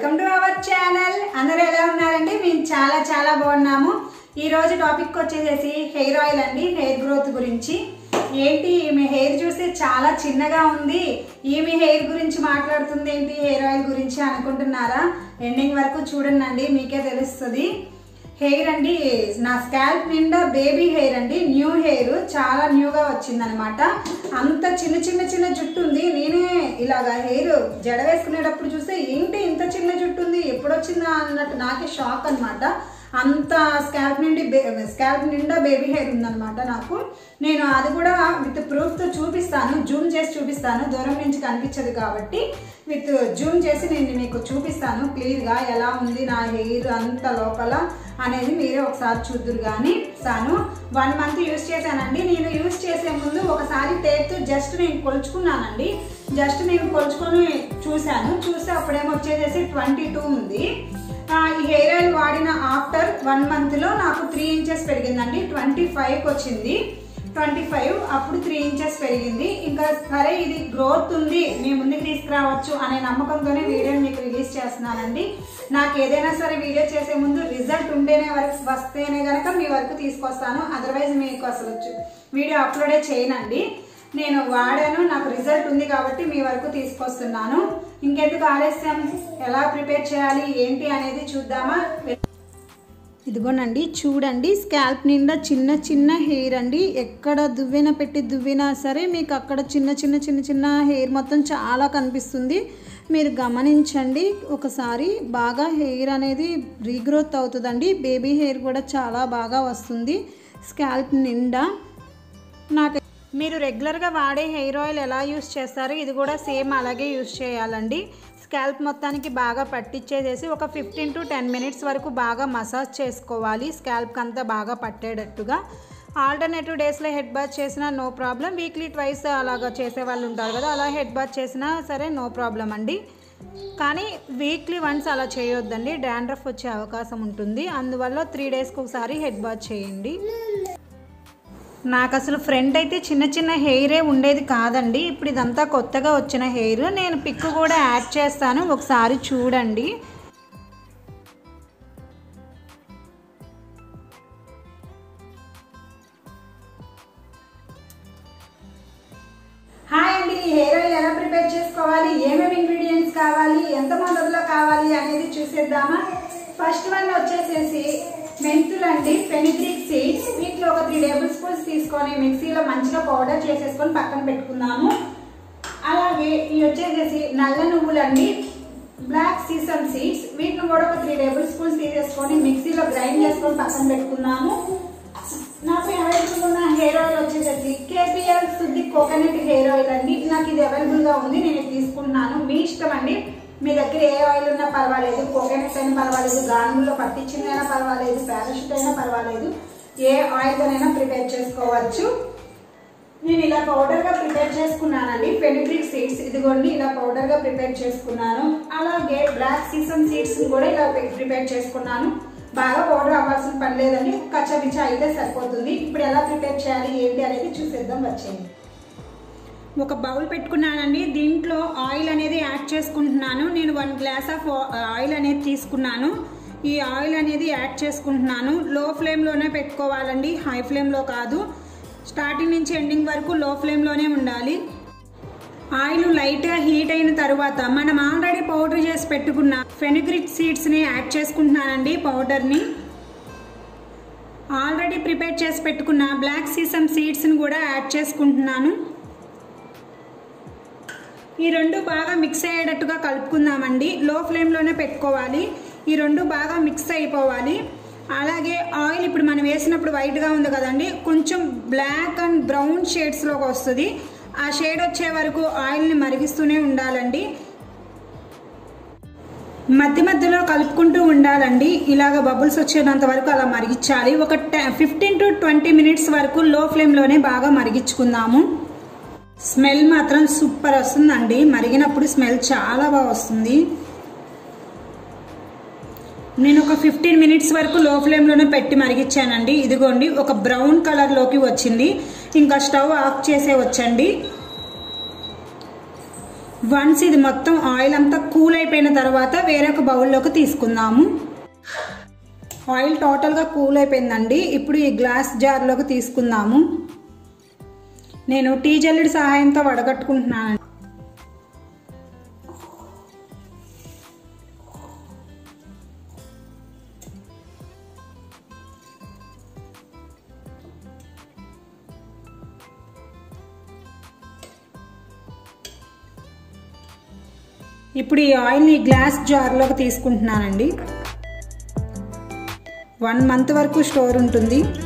welcome to our channel అందరూ ఎలా ఉన్నారండి మేము చాలా చాలా బాగున్నాము ఈ రోజు టాపిక్ వచ్చేసేసి హెయిర్ ఆయిల్ అండి హెయిర్ గ్రోత్ గురించి ఏంటి ఈమె హెయిర్ చూస్తే చాలా చిన్నగా ఉంది ఈమె హెయిర్ గురించి మాట్లాడుతుంది ఏంటి హెయిర్ ఆయిల్ గురించి అనుకుంటున్నారా ఎండింగ్ వరకు చూడండి మీకే తెలుస్తుంది హెయిర్ అండి నా స్కాల్ప్ నిండా బేబీ హెయిర్ అండి న్యూ హెయిర్ చాలా న్యూగా వచ్చిందనమాట అంత చిన్న చిన్న చిన్న జుట్టు ఉంది నేనే ఇలాగా హెయిర్ జడ వేసుకునేటప్పుడు చూస్తే ఏంటి ఇంత చిన్న జుట్టు ఉంది ఎప్పుడు వచ్చిందా అన్నట్టు నాకే షాక్ అన్నమాట అంత స్కాల్ప్ నుండి స్కాల్ప్ నిండా బేబీ హెయిర్ ఉందన్నమాట నాకు నేను అది కూడా విత్ ప్రూఫ్తో చూపిస్తాను జూమ్ చేసి చూపిస్తాను దూరం నుంచి కనిపించదు కాబట్టి విత్ జూమ్ చేసి నేను మీకు చూపిస్తాను క్లియర్గా ఎలా ఉంది నా హెయిర్ అంత లోపల అనేది మీరే ఒకసారి చూద్దరు కానీ తాను వన్ మంత్ యూస్ చేశానండి నేను యూస్ చేసే ముందు ఒకసారి టేప్తో జస్ట్ నేను కొలుచుకున్నానండి జస్ట్ నేను కొలుచుకొని చూశాను చూస్తే అప్పుడేమో వచ్చేసేసి ట్వంటీ టూ ఉంది ఆ, ఈ హెయిర్ ఆయిల్ వాడిన ఆఫ్టర్ వన్ మంత్లో నాకు త్రీ ఇంచెస్ పెరిగిందండి ట్వంటీ ఫైవ్కి వచ్చింది ట్వంటీ ఫైవ్ అప్పుడు త్రీ ఇంచెస్ పెరిగింది ఇంకా సరే ఇది గ్రోత్ ఉంది మీ ముందుకు తీసుకురావచ్చు అనే నమ్మకంతోనే వీడియోని మీకు రిలీజ్ చేస్తున్నానండి నాకు ఏదైనా సరే వీడియో చేసే ముందు రిజల్ట్ ఉంటేనే వరకు వస్తేనే కనుక మీ వరకు తీసుకొస్తాను అదర్వైజ్ మీకు అసలు చు- వీడియో అప్లోడే చేయనండి నేను వాడాను నాకు రిజల్ట్ ఉంది కాబట్టి మీ వరకు తీసుకొస్తున్నాను ఇంకెందుకు ఆలస్యం ఎలా ప్రిపేర్ చేయాలి ఏంటి అనేది చూద్దామా ఇదిగోనండి చూడండి స్కాల్ప్ నిండా చిన్న చిన్న హెయిర్ అండి ఎక్కడ దువ్వెన పెట్టి దువ్వినా సరే మీకు అక్కడ చిన్న చిన్న చిన్న చిన్న హెయిర్ మొత్తం చాలా కనిపిస్తుంది మీరు గమనించండి ఒకసారి బాగా హెయిర్ అనేది రీగ్రోత్ అవుతుందండి బేబీ హెయిర్ కూడా చాలా బాగా వస్తుంది స్కాల్ప్ నిండా నాకు మీరు రెగ్యులర్గా వాడే హెయిర్ ఆయిల్ ఎలా యూస్ చేస్తారో ఇది కూడా సేమ్ అలాగే యూస్ చేయాలండి స్కాల్ప్ మొత్తానికి బాగా పట్టించేసేసి ఒక ఫిఫ్టీన్ టు టెన్ మినిట్స్ వరకు బాగా మసాజ్ చేసుకోవాలి స్కాల్ప్కి అంతా బాగా పట్టేటట్టుగా ఆల్టర్నేటివ్ డేస్లో హెడ్ బాత్ చేసినా నో ప్రాబ్లం వీక్లీ ట్వైస్ అలాగా చేసే వాళ్ళు ఉంటారు కదా అలా హెడ్ బాత్ చేసినా సరే నో ప్రాబ్లం అండి కానీ వీక్లీ వన్స్ అలా చేయొద్దండి డాండ్రఫ్ వచ్చే అవకాశం ఉంటుంది అందువల్ల త్రీ డేస్కి ఒకసారి హెడ్ బాత్ చేయండి నాకు అసలు ఫ్రంట్ అయితే చిన్న చిన్న హెయిరే ఉండేది కాదండి ఇప్పుడు ఇదంతా కొత్తగా వచ్చిన హెయిర్ నేను పిక్ కూడా యాడ్ చేస్తాను ఒకసారి చూడండి హాయ్ అండి ఈ హెయిర్ ఆయిల్ ఎలా ప్రిపేర్ చేసుకోవాలి ఏమేమి ఇంగ్రీడియంట్స్ కావాలి ఎంత మొదట్లో కావాలి అనేది చూసేద్దామా ఫస్ట్ వన్ వచ్చేసేసి మెంతులు అండి ఫెనిగ్రిక్ సీడ్స్ వీటిలో ఒక త్రీ టేబుల్ స్పూన్స్ తీసుకొని మిక్సీలో మంచిగా పౌడర్ చేసేసుకొని పక్కన పెట్టుకుందాము అలాగే ఇవి వచ్చేసేసి నల్ల నువ్వులండి బ్లాక్ సీసమ్ సీడ్స్ వీటిని కూడా ఒక త్రీ టేబుల్ స్పూన్స్ తీసేసుకొని మిక్సీలో గ్రైండ్ చేసుకొని పక్కన పెట్టుకుందాము నాకు అవైలబుల్ ఉన్న హెయిర్ ఆయిల్ వచ్చేసరికి KPL Shuddhi coconut hair oil అండి నాకు ఇది అవైలబుల్ గా ఉంది నేను ఇది తీసుకుంటున్నాను మీ ఇష్టం అండి మీ దగ్గర ఏ ఆయిల్ ఉన్నా పర్వాలేదు కోకోనట్ అయినా పర్వాలేదు గానుగులో పట్టించిందైనా పర్వాలేదు పారాషూట్ అయినా పర్వాలేదు ఏ ఆయిల్తోనైనా ప్రిపేర్ చేసుకోవచ్చు నేను ఇలా పౌడర్ గా ప్రిపేర్ చేసుకున్నానండి ఫెనిగ్రిక్ సీడ్స్ ఇదిగోండి ఇలా పౌడర్ గా ప్రిపేర్ చేసుకున్నాను అలాగే బ్లాక్ సీసమ్ సీడ్స్ కూడా ఇలా ప్రిపేర్ చేసుకున్నాను బాగా పౌడర్ అవ్వాల్సిన పని లేదండి కచ్చపిచ్చ అయితే సరిపోతుంది ఇప్పుడు ఎలా ప్రిపేర్ చేయాలి ఏంటి అనేది చూసేద్దాం వచ్చేయండి ఒక బౌల్ పెట్టుకున్నానండి దీంట్లో ఆయిల్ అనేది యాడ్ చేసుకుంటున్నాను నేను వన్ గ్లాస్ ఆఫ్ ఆయిల్ అనేది తీసుకున్నాను ఈ ఆయిల్ అనేది యాడ్ చేసుకుంటున్నాను లో ఫ్లేమ్లోనే పెట్టుకోవాలండి హై ఫ్లేమ్లో కాదు స్టార్టింగ్ నుంచి ఎండింగ్ వరకు లో ఫ్లేమ్లోనే ఉండాలి ఆయిల్ లైట్గా హీట్ అయిన తర్వాత మనం ఆల్రెడీ పౌడర్ చేసి పెట్టుకున్న ఫెనిగ్రిక్ సీడ్స్ని యాడ్ చేసుకుంటున్నానండి పౌడర్ని ఆల్రెడీ ప్రిపేర్ చేసి పెట్టుకున్న బ్లాక్ సీసమ్ సీడ్స్ని కూడా యాడ్ చేసుకుంటున్నాను ఈ రెండు బాగా మిక్స్ అయ్యేటట్టుగా కలుపుకుందామండి లో ఫ్లేమ్లోనే పెట్టుకోవాలి ఈ రెండు బాగా మిక్స్ అయిపోవాలి అలాగే ఆయిల్ ఇప్పుడు మనం వేసినప్పుడు వైట్గా ఉంది కదండి కొంచెం బ్లాక్ అండ్ బ్రౌన్ షేడ్స్లోకి వస్తుంది ఆ షేడ్ వచ్చే వరకు ఆయిల్ని మరిగిస్తూనే ఉండాలండి మధ్య మధ్యలో కలుపుకుంటూ ఉండాలండి ఇలాగ బబుల్స్ వచ్చేంత వరకు అలా మరిగించాలి ఒక ఫిఫ్టీన్ టు ట్వంటీ మినిట్స్ వరకు లో ఫ్లేమ్లోనే బాగా మరిగించుకుందాము స్మెల్ మాత్రం సూపర్ వస్తుందండి మరిగినప్పుడు స్మెల్ చాలా బాగా వస్తుంది నేను ఒక ఫిఫ్టీన్ మినిట్స్ వరకు లో ఫ్లేమ్లోనే పెట్టి మరిగించానండి ఇదిగోండి ఒక బ్రౌన్ కలర్లోకి వచ్చింది ఇంకా స్టవ్ ఆఫ్ చేసే వచ్చండి వన్స్ ఇది మొత్తం ఆయిల్ అంతా కూల్ అయిపోయిన తర్వాత వేరొక బౌల్లోకి తీసుకుందాము ఆయిల్ టోటల్గా కూల్ అయిపోయిందండి ఇప్పుడు ఈ గ్లాస్ జార్లోకి తీసుకుందాము నేను టీ జల్లెడి సహాయంతో వడగట్టుకుంటున్నాను ఇప్పుడు ఈ ఆయిల్ని గ్లాస్ జార్లోకి తీసుకుంటున్నానండి వన్ మంత్ వరకు స్టోర్ ఉంటుంది